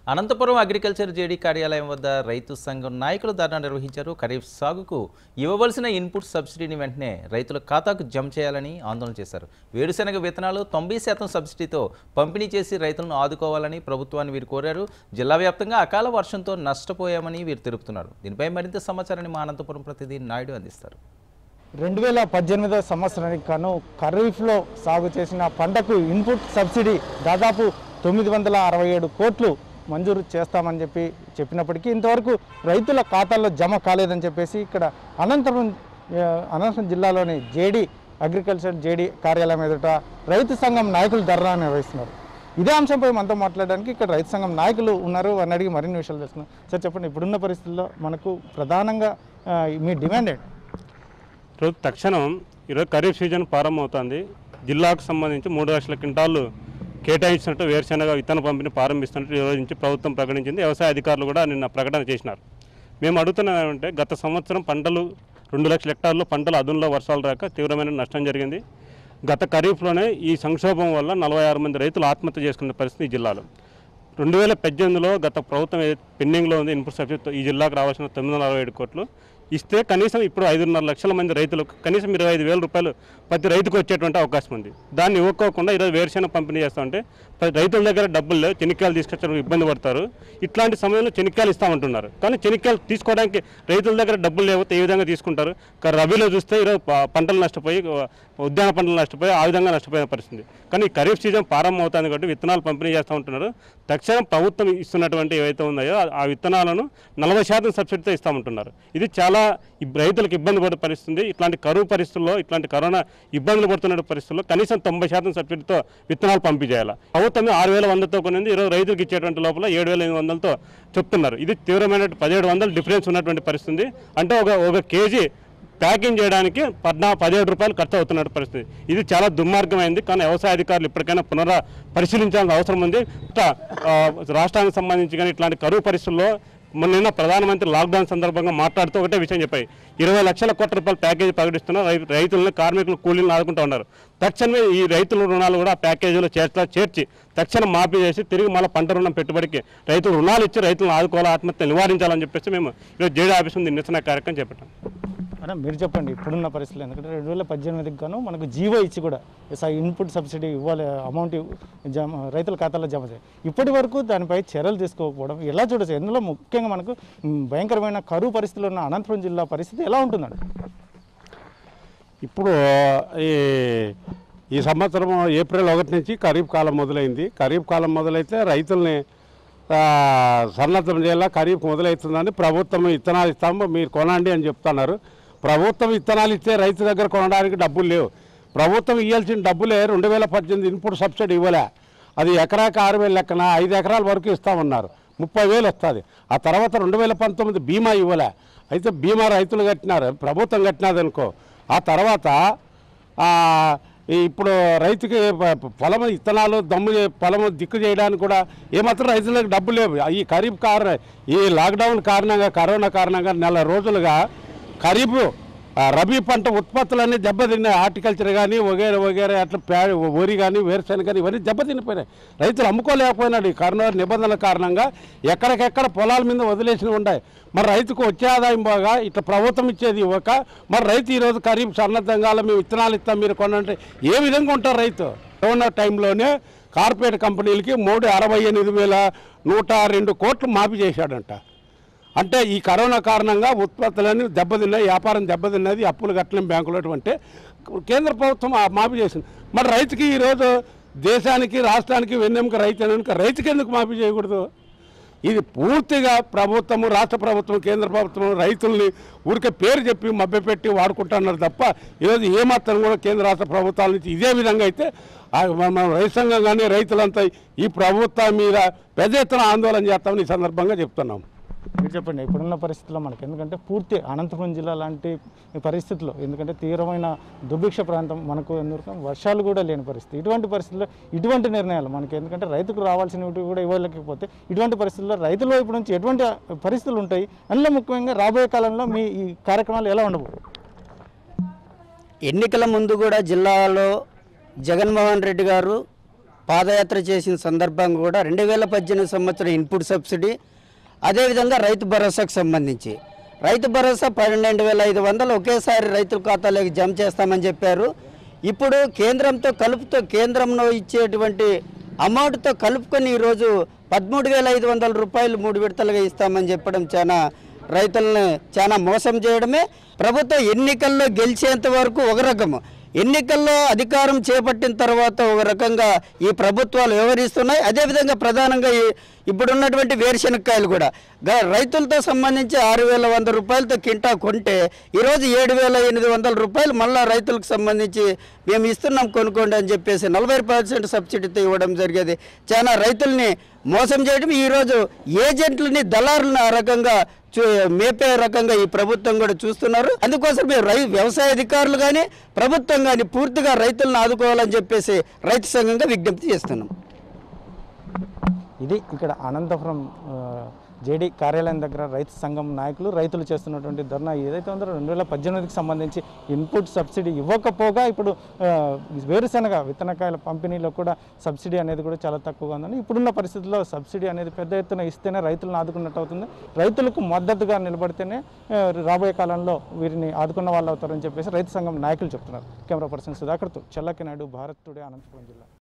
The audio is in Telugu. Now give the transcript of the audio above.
అనంతపురం అగ్రికల్చర్ జేడీ కార్యాలయం వద్ద రైతు సంఘం నాయకులు ధర్నా నిర్వహించారు ఖరీఫ్ సాగుకు ఇవ్వవలసిన ఇన్పుట్ సబ్సిడీని వెంటనే రైతుల ఖాతాకు జమ చేయాలని ఆందోళన చేశారు వేరుశెనగ విత్తనాలు తొంభై శాతం సబ్సిడీతో పంపిణీ చేసి రైతులను ఆదుకోవాలని ప్రభుత్వాన్ని వీరు కోరారు జిల్లా వ్యాప్తంగా అకాల వర్షంతో నష్టపోయామని వీరు తెలుపుతున్నారు దీనిపై మరింత సమాచారాన్ని మా అనంతపురం ప్రతినిధి నాయుడు అందిస్తారు రెండు వేల పద్దెనిమిదో సంవత్సరానికి గాను ఖరీఫ్లో సాగు చేసిన పంటకు ఇన్పుట్ సబ్సిడీ దాదాపు తొమ్మిది వందల అరవై ఏడు కోట్లు మంజూరు చేస్తామని చెప్పి చెప్పినప్పటికీ ఇంతవరకు రైతుల ఖాతాల్లో జమ కాలేదని చెప్పేసి ఇక్కడ అనంతపురం ఆ, అనంతపురం జిల్లాలోని జేడీ అగ్రికల్చర్ జేడీ కార్యాలయం ఎదుట రైతు సంఘం నాయకులు ధర్నా నిర్వహిస్తున్నారు ఇదే అంశంపై మనతో మాట్లాడడానికి ఇక్కడ రైతు సంఘం నాయకులు ఉన్నారు వారిని అడిగి మరిన్ని విషయాలు తెలుస్తున్నాం సార్ చెప్పండి ఇప్పుడున్న పరిస్థితుల్లో మనకు ప్రధానంగా ఆ, మీ డిమాండ్ ఏంటి ఈరోజు తక్షణం ఈరోజు ఖరీఫ్ సీజన్ ప్రారంభమవుతుంది జిల్లాకు సంబంధించి మూడు లక్షల క్వింటాళ్ళు కేటాయించినట్టు వేరుశెనగ విత్తన పంపిణీ ప్రారంభిస్తున్నట్టు ఈ రోజు నుంచి ప్రభుత్వం ప్రకటించింది వ్యవసాయ అధికారులు కూడా నిన్న ప్రకటన చేసినారు మేము అడుగుతున్నది ఏమంటే గత సంవత్సరం పంటలు రెండు లక్షల హెక్టార్లు పంటలు అదునులో వర్షాలు రాక తీవ్రమైన నష్టం జరిగింది గత ఖరీఫ్లోనే ఈ సంక్షోభం వల్ల నలభై ఆరు మంది రైతులు ఆత్మహత్య చేసుకున్న పరిస్థితి ఈ జిల్లాలో రెండు వేల పద్దెనిమిదిలో గత ప్రభుత్వం ఏదైతే పెండింగ్లో ఉంది ఇన్పుట్ సబ్సిడీ ఈ జిల్లాకు రావాల్సిన తొమ్మిది వందల అరవై ఏడు కోట్లు ఇస్తే కనీసం ఇప్పుడు ఐదున్నర లక్షల మంది రైతులకు కనీసం ఇరవై ఐదు వేల రూపాయలు ప్రతి రైతుకు వచ్చేటువంటి అవకాశం ఉంది దాన్ని ఇవ్వకోకుండా ఈరోజు వేరుశెనగ పంపిణీ చేస్తామంటే ప్రతి రైతుల దగ్గర డబ్బులు లేవు చెనిక్కాయలు తీసుకొచ్చడానికి ఇబ్బంది పడతారు ఇట్లాంటి సమయంలో చెనిక్కాయలు ఇస్తామంటున్నారు కానీ చెనిక్కాయలు తీసుకోవడానికి రైతుల దగ్గర డబ్బులు లేకపోతే ఏ విధంగా తీసుకుంటారు కానీ రబీలో చూస్తే ఈరోజు ప- పంటలు నష్టపోయి ఉద్యాన పంటలు నష్టపోయి ఆ విధంగా నష్టపోయిన పరిస్థితి కానీ ఈ ఖరీఫ్ సీజన్ ప్రారంభం అవుతుంది కాబట్టి విత్తనాలు పంపిణీ చేస్తూ ఉంటున్నారు తక్షణం ప్రభుత్వం ఇస్తున్నటువంటి ఏవైతే ఉన్నాయో ఆ- ఆ విత్తనాలను నలభై శాతం సబ్సిడీతో ఇస్తామంటున్నారు ఇది చాలా ఇబ్- రైతులకు ఇబ్బంది పడే పరిస్థితుంది ఇట్లాంటి కరువు పరిస్థితుల్లో ఇట్లాంటి కరోనా ఇబ్బందులు పడుతున్న పరిస్థితుల్లో కనీసం తొంభై శాతం సబ్సిడీతో విత్తనాలు పంపిణీ చేయాలి ప్రభుత్వం ఆరు వేల వందతో కొనింది ఈరోజు రైతులకు ఇచ్చేటువంటి లోపల ఏడు వేల ఎనిమిది వందలతో చెప్తున్నారు ఇది తీవ్రమైన పదిహేడు వందల డిఫరెన్స్ ఉన్నటువంటి పరిస్థితి అంటే ఒక ఒక కేజీ ప్యాకింగ్ చేయడానికి పద్నా పదిహేడు రూపాయలు ఖర్చు అవుతున్న పరిస్థితి ఇది చాలా దుర్మార్గమైంది కానీ వ్యవసాయ అధికారులు ఇప్పటికైనా పునర పరిశీలించాల్సిన అవసరం ఉంది ఇట్లా, ఆ, రాష్ట్రానికి సంబంధించి కానీ ఇట్లాంటి కరువు పరిస్థితుల్లో మొన్న నిన్న ప్రధానమంత్రి లాక్డౌన్ సందర్భంగా మాట్లాడుతూ ఒకటే విషయం చెప్పాయి ఇరవై లక్షల కోట్ల రూపాయల ప్యాకేజీ ప్రకటిస్తున్న రై- రైతులను కార్మికులు కూలీలను ఆదుకుంటూ ఉన్నారు తక్షణమే ఈ రైతుల రుణాలు కూడా ఆ ప్యాకేజీలో చేర్చా చేర్చి తక్షణం మాఫీ చేసి తిరిగి మళ్ళీ పంట రుణం పెట్టుబడికి రైతులు రుణాలు ఇచ్చి రైతులను ఆదుకోవాలి ఆత్మహత్య నివారించాలని చెప్పేసి మేము ఈరోజు జేడీ ఆఫీస్ ముందు నిరసన కార్యక్రమం చేపట్టాం అన్న మీరు చెప్పండి ఇప్పుడున్న పరిస్థితులు ఎందుకంటే రెండు వేల పద్దెనిమిదికి గాను మనకు జీవో ఇచ్చి కూడా స- ఇన్పుట్ సబ్సిడీ ఇవ్వాలి అమౌంట్ ఇవ్- జమ రైతుల ఖాతాలో జమ చేయాలి ఇప్పటి వరకు దానిపై చర్యలు తీసుకోకపోవడం ఎలా చూడొచ్చు ఇందులో ముఖ్యంగా మనకు మ్, భయంకరమైన కరువు పరిస్థితులు ఉన్న అనంతపురం జిల్లా పరిస్థితి ఎలా ఉంటుందండి ఇప్పుడు ఈ ఈ సంవత్సరం ఏప్రిల్ ఒకటి నుంచి ఖరీఫ్ కాలం మొదలైంది ఖరీఫ్ కాలం మొదలైతే రైతుల్ని ఆ, సన్నద్ధం చేయాలా ఖరీఫ్ మొదలవుతుందని ప్రభుత్వం విత్తనాలు ఇస్తాము మీరు కొనండి అని చెప్తున్నారు ప్రభుత్వం విత్తనాలు ఇస్తే రైతు దగ్గర కొనడానికి డబ్బులు లేవు ప్రభుత్వం ఇవ్వాల్సిన డబ్బులే రెండు వేల పద్దెనిమిది ఇన్పుట్ సబ్సిడీ ఇవ్వలే అది ఎకరాకి ఆరు వేల లెక్కన ఐదు ఎకరాల వరకు ఇస్తామన్నారు ముప్పై వేలు వస్తుంది ఆ తర్వాత రెండు వేల పంతొమ్మిది బీమా ఇవ్వలే అయితే బీమా రైతులు కట్టినారు ప్రభుత్వం కట్టినది అనుకో ఆ తర్వాత ఆ, ఈ ఇప్పుడు రైతుకి ప- ప- పొలం ఇత్తనాలు దమ్ము చే- పొలం దిక్కు చేయడానికి కూడా ఏమాత్రం రైతులకు డబ్బు లేవు ఈ ఖరీఫ్ కార ఈ లాక్డౌన్ కారణంగా కరోనా కారణంగా నెల రోజులుగా ఖరీఫ్ ఆ, రబీ పంట ఉత్పత్తులన్నీ దెబ్బతిన్నాయి హార్టికల్చర్ కానీ వగేరే వగేరే అట్లా ప్యా వరి కానీ వేరుశెనగ కానీ ఇవన్నీ దెబ్బతినిపోయినాయి రైతులు అమ్ముకోలేకపోయినాడు ఈ కరోనా నిబంధనల కారణంగా ఎక్కడికెక్కడ పొలాల మీద వదిలేసినవి ఉన్నాయి మరి రైతుకు వచ్చే ఆదాయం బాగా ఇట్లా ప్రభుత్వం ఇచ్చేది ఇవ్వక మరి రైతు ఈరోజు ఖరీఫ్ సన్నద్ధంగా మేము విత్తనాలు ఇస్తాం మీరు కొనంటే ఏ విధంగా ఉంటారు రైతు కరోనా టైంలోనే కార్పొరేట్ కంపెనీలకి మూడు అరవై ఎనిమిది వేల నూట రెండు కోట్లు మాఫీ చేశాడంట అంటే ఈ కరోనా కారణంగా ఉత్పత్తులన్నీ దెబ్బతిన్నాయి వ్యాపారం దెబ్బతిన్నది అప్పులు కట్టలేం బ్యాంకులో అంటే కేంద్ర ప్రభుత్వం ఆ మాఫీ చేసింది మరి రైతుకి ఈరోజు దేశానికి రాష్ట్రానికి వెన్నెముక రైతు కనుక రైతుకి ఎందుకు మాఫీ చేయకూడదు ఇది పూర్తిగా ప్రభుత్వము రాష్ట్ర ప్రభుత్వం కేంద్ర ప్రభుత్వం రైతుల్ని ఊరికే పేరు చెప్పి మభ్యపెట్టి వాడుకుంటున్నారు తప్ప ఈరోజు ఏమాత్రం కూడా కేంద్ర రాష్ట్ర ప్రభుత్వాల నుంచి ఇదే విధంగా అయితే ఆ మన- మన రైతు సంఘం కానీ రైతులంతా ఈ ప్రభుత్వం మీద పెద్ద ఎత్తున ఆందోళన చేస్తామని ఈ సందర్భంగా చెప్తున్నాం మీరు చెప్పండి ఇప్పుడున్న పరిస్థితుల్లో మనకి ఎందుకంటే పూర్తి అనంతపురం జిల్లా లాంటి పరిస్థితుల్లో ఎందుకంటే తీవ్రమైన దుర్భిక్ష ప్రాంతం మనకు ఎందుకంటే వర్షాలు కూడా లేని పరిస్థితి ఇటువంటి పరిస్థితుల్లో ఇటువంటి నిర్ణయాలు మనకి ఎందుకంటే రైతుకు రావాల్సినవి కూడా ఇవ్వలేకపోతే ఇటువంటి పరిస్థితుల్లో రైతుల వైపు నుంచి ఎటువంటి పరిస్థితులు ఉంటాయి అందులో ముఖ్యంగా రాబోయే కాలంలో మీ ఈ కార్యక్రమాలు ఎలా ఉండవు ఎన్నికల ముందు కూడా జిల్లాలో జగన్మోహన్ రెడ్డి గారు పాదయాత్ర చేసిన సందర్భంగా కూడా రెండు వేల పద్దెనిమిది సంవత్సరం ఇన్పుట్ సబ్సిడీ అదేవిధంగా రైతు భరోసాకు సంబంధించి రైతు భరోసా పన్నెండు వేల ఐదు వందలు ఒకేసారి రైతుల ఖాతాలోకి జమ చేస్తామని చెప్పారు ఇప్పుడు కేంద్రంతో కలుపుతో కేంద్రంలో ఇచ్చేటువంటి అమౌంట్తో కలుపుకొని ఈరోజు పదమూడు వేల ఐదు వందల రూపాయలు మూడు విడతలుగా ఇస్తామని చెప్పడం చాలా రైతులను చాలా మోసం చేయడమే ప్రభుత్వం ఎన్నికల్లో గెలిచేంత వరకు ఒక రకము ఎన్నికల్లో అధికారం చేపట్టిన తర్వాత ఒక రకంగా ఈ ప్రభుత్వాలు వ్యవహరిస్తున్నాయి అదేవిధంగా ప్రధానంగా ఈ ఇప్పుడున్నటువంటి వేరుశనక్కాయలు కూడా గ- రైతులతో సంబంధించి ఆరు వేల వంద రూపాయలతో కింటా కొంటే ఈరోజు ఏడు వేల ఎనిమిది వందల రూపాయలు మళ్ళీ రైతులకు సంబంధించి మేము ఇస్తున్నాం కొనుక్కోండి అని చెప్పేసి నలభై పర్సెంట్ సబ్సిడీతో ఇవ్వడం జరిగేది చాలా రైతుల్ని మోసం చేయడం ఈరోజు ఏజెంట్లని దళారులను ఆ రకంగా చూ మేపే రకంగా ఈ ప్రభుత్వం కూడా చూస్తున్నారు అందుకోసం మేము రై వ్యవసాయ అధికారులు కానీ ప్రభుత్వం కానీ పూర్తిగా రైతులను ఆదుకోవాలని చెప్పేసి రైతు సంఘంగా విజ్ఞప్తి చేస్తున్నాం ఇది ఇక్కడ అనంతపురం జేడీ కార్యాలయం దగ్గర రైతు సంఘం నాయకులు రైతులు చేస్తున్నటువంటి ధర్నా ఏదైతే ఉందో రెండు వేల పద్దెనిమిదికి సంబంధించి ఇన్పుట్ సబ్సిడీ ఇవ్వకపోగా ఇప్పుడు ఆ, వేరుశనగ విత్తనకాయల పంపిణీలో కూడా సబ్సిడీ అనేది కూడా చాలా తక్కువగా ఉందని ఇప్పుడున్న పరిస్థితుల్లో సబ్సిడీ అనేది పెద్ద ఎత్తున ఇస్తేనే రైతులను ఆదుకున్నట్టు అవుతుంది రైతులకు మద్దతుగా నిలబడితేనే ఆ, రాబోయే కాలంలో వీరిని ఆదుకున్న వాళ్ళు అవుతారని చెప్పేసి రైతు సంఘం నాయకులు చెప్తున్నారు కెమెరా పర్సన్ సుధాకర్తో చెల్లకి నాయుడు భారత్ టుడే అనంతపురం జిల్లా